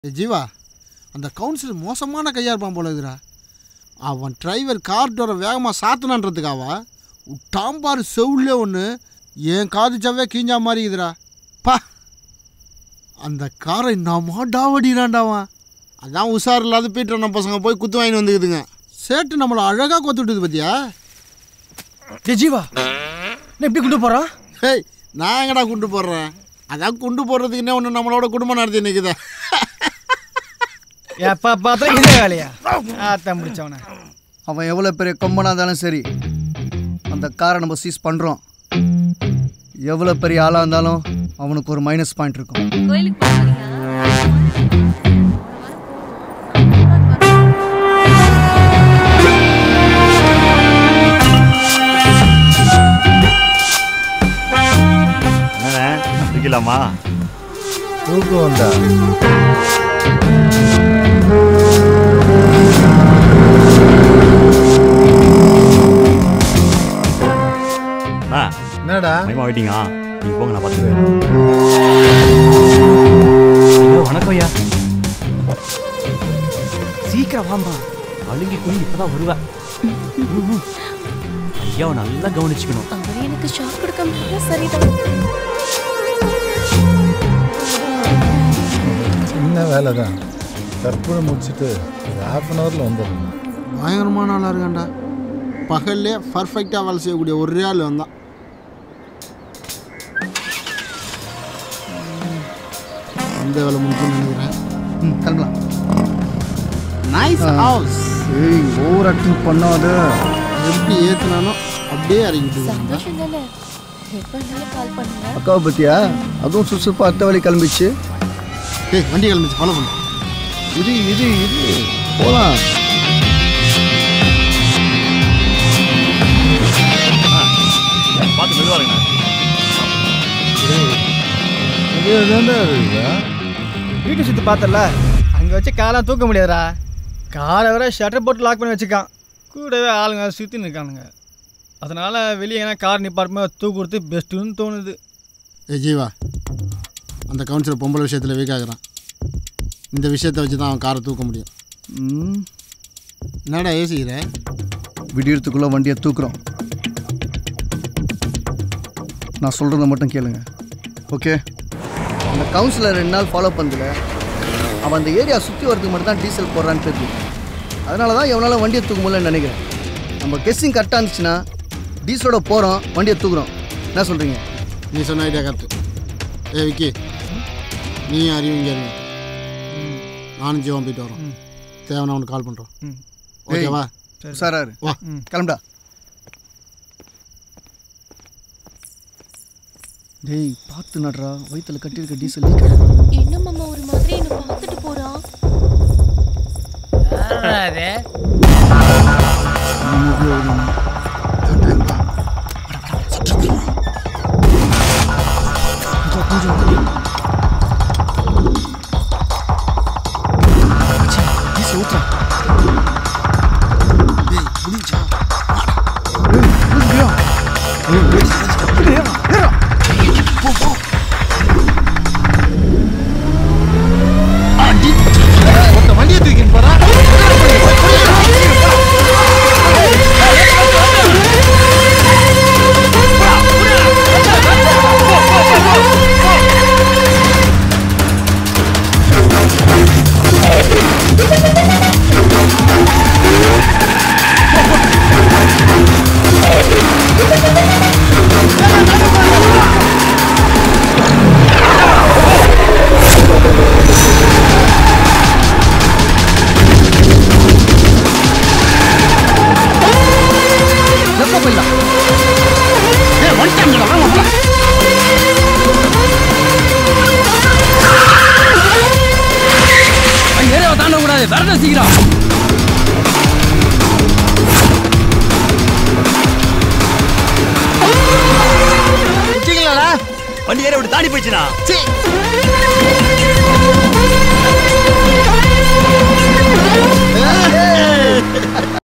ஏய் ஜீவா அந்த கவுன்சிலர் மோசமான கையா இருப்பான் போல இருக்குடா அவன் டிரைவர் கார் டோரை வேகமாக சாத்தணுன்றதுக்காவா விட்டாம்பாரு செவுலே ஒன்று என் காது சவ்வே கீஞ்சா மாதிரி இருக்குதுடா பா அந்த காரை நம்ம டாவடினாண்டாவான் அதான் உஷார் இல்லாத பீட்டர் நம்ம பசங்க போய் குத்து வாங்கிட்டு வந்துக்குதுங்க சேட்டு நம்மளை அழகாக கொத்து விட்டுது பார்த்தியா டே ஜீவா நான் எப்படி கொண்டு போகிறான் ஹேய் நான் எங்கடா குண்டு போடுறேன் அதான் குண்டு போடுறதுக்கு என்ன ஒன்று நம்மளோட குடும்பம் நடத்தி நிற்குதா எப்போ பார்த்தா இதே வேலையா ஆத்தா முடிச்சவன அவன் எவ்வளோ பெரிய கொம்பனாக இருந்தாலும் சரி அந்த காரை நம்ம சீஸ் பண்ணுறோம் எவ்வளோ பெரிய ஆளாக இருந்தாலும் அவனுக்கு ஒரு மைனஸ் பாயிண்ட் இருக்கும் கோயிலுக்கு போக என்னண்ணே இருக்கலாமா தூக்கம் வந்தா அண்ணா என்னடா மைமா வெயிட்டிங்கா நீங்கள் போங்க நான் பார்த்துக்குவேன் ஐயோ வணக்கம் ஐயா சீக்கிரம் வாம்பா அழுங்கி குழுங்கி இப்பதான் வருவேன் ஐயாவை நல்லா கவனிச்சுக்கணும் அவர் எனக்கு ஷாக் கொடுக்காம இருந்தா சரிதான் சின்ன வேலை தான் தற்போது முடிச்சுட்டு ஒரு ஹாஃப் அன் ஹவரில் வந்துடணும் பயங்கரமான ஆளாக இருக்கான்டா பகல்லே பர்ஃபெக்டாக வேலை செய்யக்கூடிய ஒரே ஆள் வந்தான் அந்த வேலை முடிக்கும்னு நினைக்கிறேன் ம் கிளம்பலாம் நைஸ் ஹவுஸ் ஏய் ஓவர் ஆக்டிங் பண்ணாத எப்படி ஏற்றுனாலும் அப்படியே இறங்கிட்டு சந்தோஷம் தானே எப்ப இருந்தாலும் கால் பண்ணுங்க அக்காவை பற்றியா அதுவும் சுறுசுறுப்பாக அத்தை வழி கிளம்பிச்சு ஏய் வண்டி கிளம்பிச்சு ஃபாலோ பண்ணு இது இது இது போகலாம் பார்த்து மெதுவாக இருங்கண்ணா இதே தாண்டா இருக்குதா வீட்டை சுற்றி பார்த்தல அங்கே வச்சு காலாம் தூக்க முடியாதுடா காரை வேற ஷட்டர் போட்டு லாக் பண்ணி வச்சுக்கான் கூடவே ஆளுங்க சுற்றி நிற்கானுங்க அதனால் வெளியே ஏன்னா கார் நிப்பாட்டுமே தூக்கு கொடுத்து பெஸ்ட்டுன்னு தோணுது ஏய் ஜீவா அந்த கவுன்சிலர் பொம்பளை விஷயத்தில் வீக் ஆகுறான் இந்த விஷயத்தை வச்சு தான் அவன் காரை தூக்க முடியும் ம் என்னடா யோசிக்கிற விடியறதுக்குள்ளே வண்டியை தூக்குறோம் நான் சொல்கிறத மட்டும் கேளுங்க ஓகே அந்த கவுன்சிலர் ரெண்டு நாள் ஃபாலோ பண்ணல அவன் அந்த ஏரியா சுற்றி வரதுக்கு மட்டும் தான் டீசல் போடுறான்னு தெரியுது அதனால தான் எவனால வண்டியை தூக்க முடியலன்னு நினைக்கிறேன் நம்ம கெஸ்ஸிங் கரெக்டாக இருந்துச்சுன்னா டீசலோட போகிறோம் வண்டியை தூக்குறோம் என்ன சொல்கிறீங்க நீ சொன்ன ஐடியா கரெக்டு ஏ விக்கி நீ அறிவு இங்கே இருங்க நானும் ஜீவன் போயிட்டு வரோம் தேவைன்னா உனக்கு கால் பண்ணுறோம் ம் ஓகேவா சாராரு வா ம் கிளம்புடா டேய் பார்த்து நடுறா வயிற்றுல கட்டியிருக்க டீசல் லீக் ஆகிடும் என்ன மாமா ஒரு மாதிரி என்ன பார்த்துட்டு போறான் டீசல் ஊற்றுறா வண்டியை தூக்கின்னு போகிறா எப்போ போயிடலாம் ஏய் வந்துட்டாங்கடா வாங்க ஏரியாவை தாண்டக்கூடாது வரணும் சீக்கிரம் வண்டி ஏற விட்டு தாண்டி போயிடுச்சுண்ணா சீ